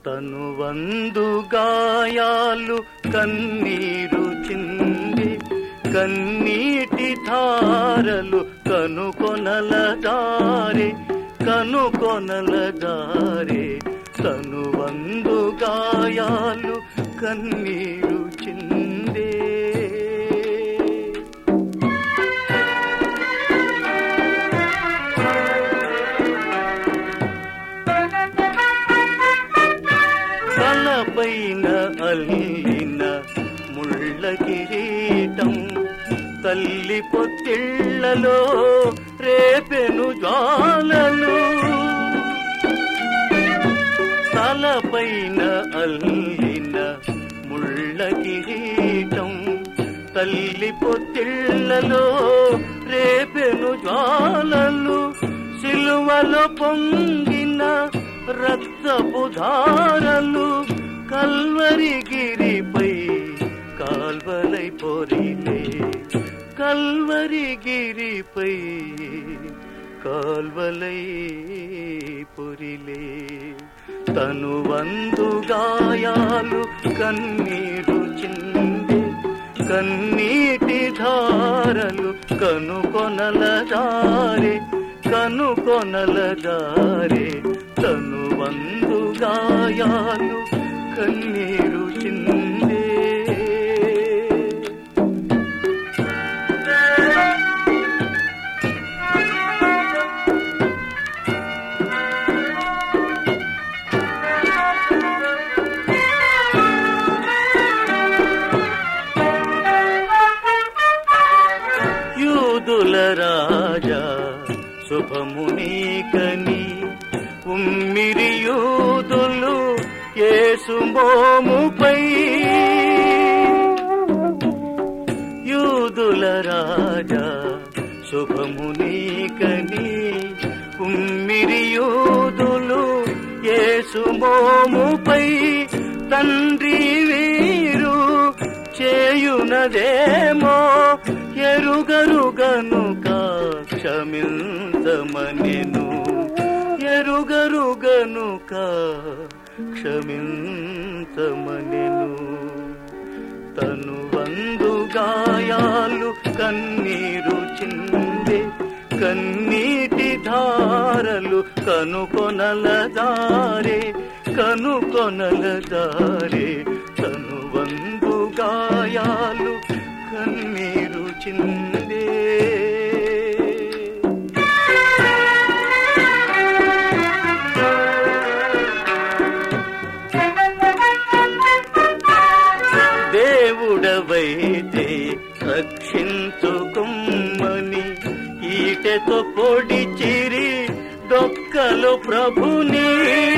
తను వందు గాయాలు కన్నీరు చింది కన్నీటి ధారలు కనుకొనల దారే కనుకొనల దారే తను వందు గాయాలు కన్నీరు చిందే తలపైన అల్లిన ముళ్ళ కిరీటం తల్లి పొత్తిళ్లలో రేపెను జ్వాలలు తలపైన అల్లిన ముళ్ళ కిరీటం తల్లి పొత్తిళ్లలో రేపెను జ్వాలలు సిలువలో పొంగిన రక్తపు ధారలు కల్వరిగిరిపై కాల్వలై పొరిలే కల్వరిగిరిపై కాల్వలై పొరిలే తను వందు గాయాలు కన్నీరు చిందే కన్నీటి ధారలు కనుకొనల దారే కనుకొనల దారే తను వందు గాయాలు కన్నీరు చిందే యూదుల రాజా శుభమునీకని ఉమ్మిరి యూదులు యేసు మోముపై యూదుల రాజా శుభమునీకని ఉమ్మిరి యూదులు యేసు మోముపై తండ్రి వీరు చేయునదేమో ఎరుగరు గనుక క్షమించమనెను ఎరుగరు గనుక క్షమించమనెను తను వందు గాయాలు కన్నీరు చిందే కన్నీటి ధారలు కనుకొనల దారే కనుకొనల దారే తను వందు గాయాలు కన్నీరు చిందే దేవుడవైతే రక్షించుకుమ్మని ఈటెతో పొడిచిరి డొక్కలు ప్రభుని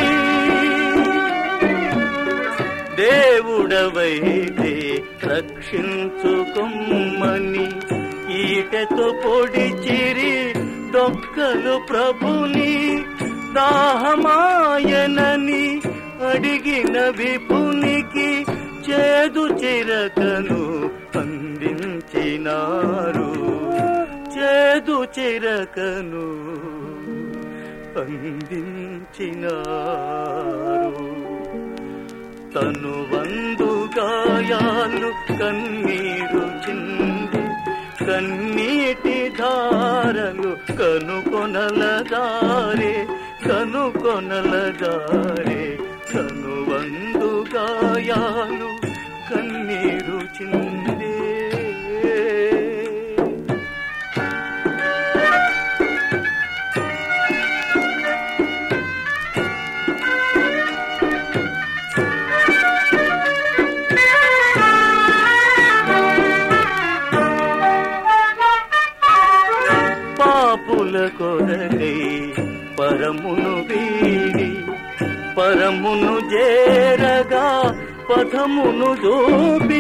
దేవుడవైతే రక్షించుకుమ్మని ఈటెతో పొడిచిరి డొక్కలు ప్రభుని దాహమాయనని అడిగిన విపునికి చేదు చిరకను అందించినారు చేదు చిరకను అందించినారు తను వందు గాయాలు కన్నీరు చింది కన్నీటి ధారలు కనుకొనల దారే కనుకొనల దారే తను వందు గాయాలు కన్నీరు చిందే పాపుల కొరకై పరమును వీడి పరమును చేరగా పథమును దోపి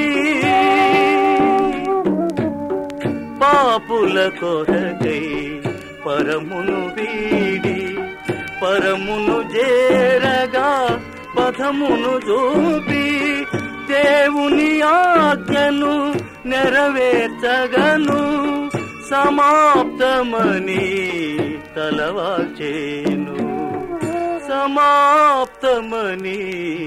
పాపుల కొరకై పరమును వీడి పరమును చేరగా పథమును దోపి దేవుని ఆజ్ఞను నెరవేర్చగను సమాప్తమని తలవాచేను సమాప్తమని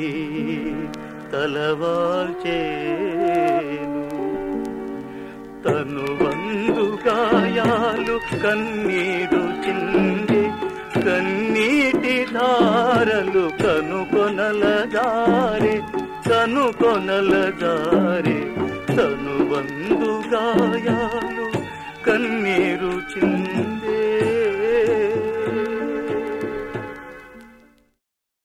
తలవాల్చేను తను వందు గాయాలు కన్నీరు చింది కన్నీటి ధారలు కనుకొనల దారి కనుకొనల దారి తను వందు గాయాలు కన్నీరు చింది